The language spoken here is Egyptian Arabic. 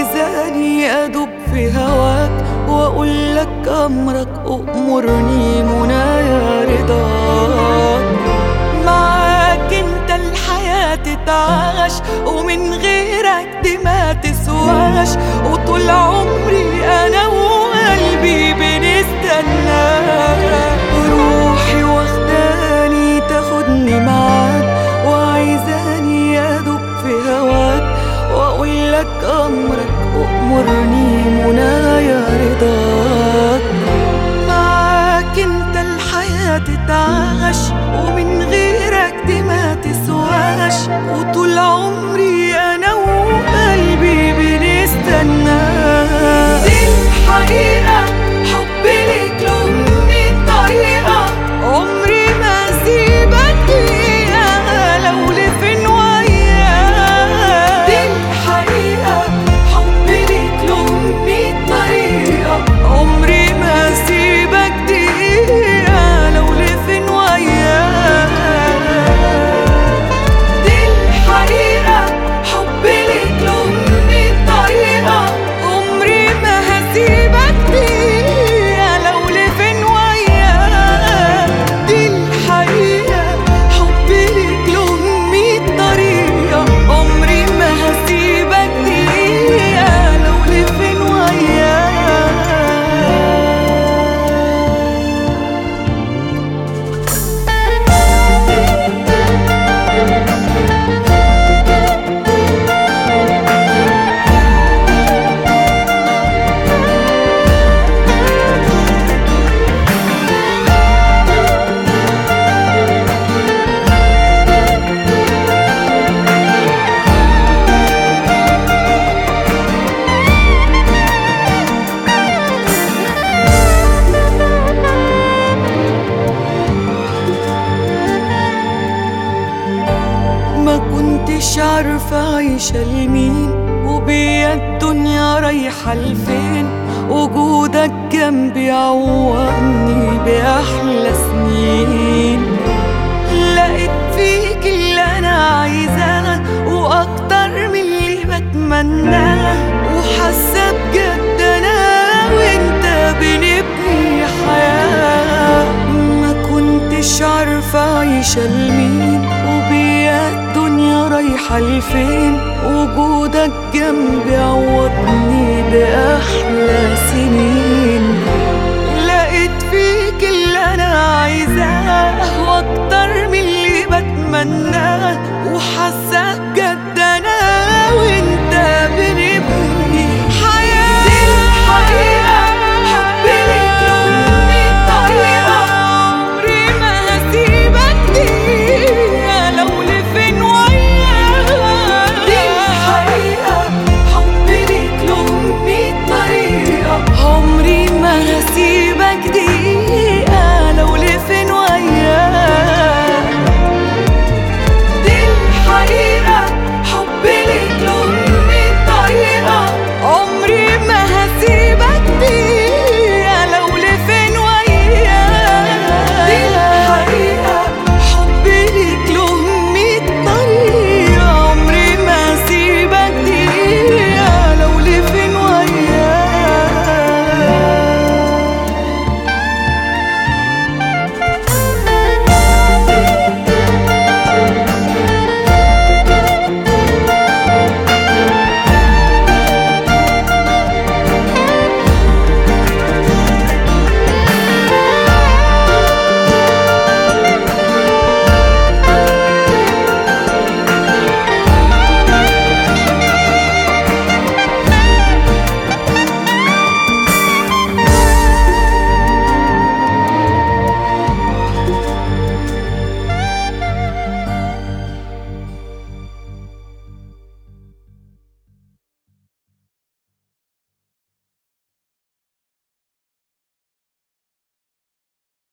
عايزاني أدب في هواك وأقول لك أمرك أأمرني منايا رضاك معاك انت الحياة تتعاش ومن غيرك دي ما تسواش وطول عمري أنا وقلبي بنستناك روحي واخداني تاخدني معاك وعايزاني أدب في هواك وأقول لك أمرك أأمرني منايا رضاك معاك انت الحياة تتعاش ومن غيرك دي ما تسواش وطول عمري أنا وقلبي بنستناك دي الحقيقة حبي ليك له مية طريقة عمري ما أسيبك دقيقة لو لفين وياك دي الحقيقة حبي ليك له مية طريقة عمري ما أسيبك دقيقة لو لفين وياك دي الحقيقة حبي ليك له مية طريقة عمري ما هسيبك دقيقة لو لفين وياك دي الحقيقة حبي ليك له مية طريقة عمري ما هسيبك دقيقة لو لفين وياك ما كنتش عارفة عايشة لمين وبيا الدنيا رايحة لفين وجودك جنبي عوضني بأحلى سنين لقيت فيك اللي أنا عايزاه وأكتر من اللي بتمناه وحاسة بجد أنا وأنت بنبني حياة ما كنتش عارفة عايشة لمين وبيا الدنيا رايحة لفين وجودك جنبي عوضني بأحلى سنين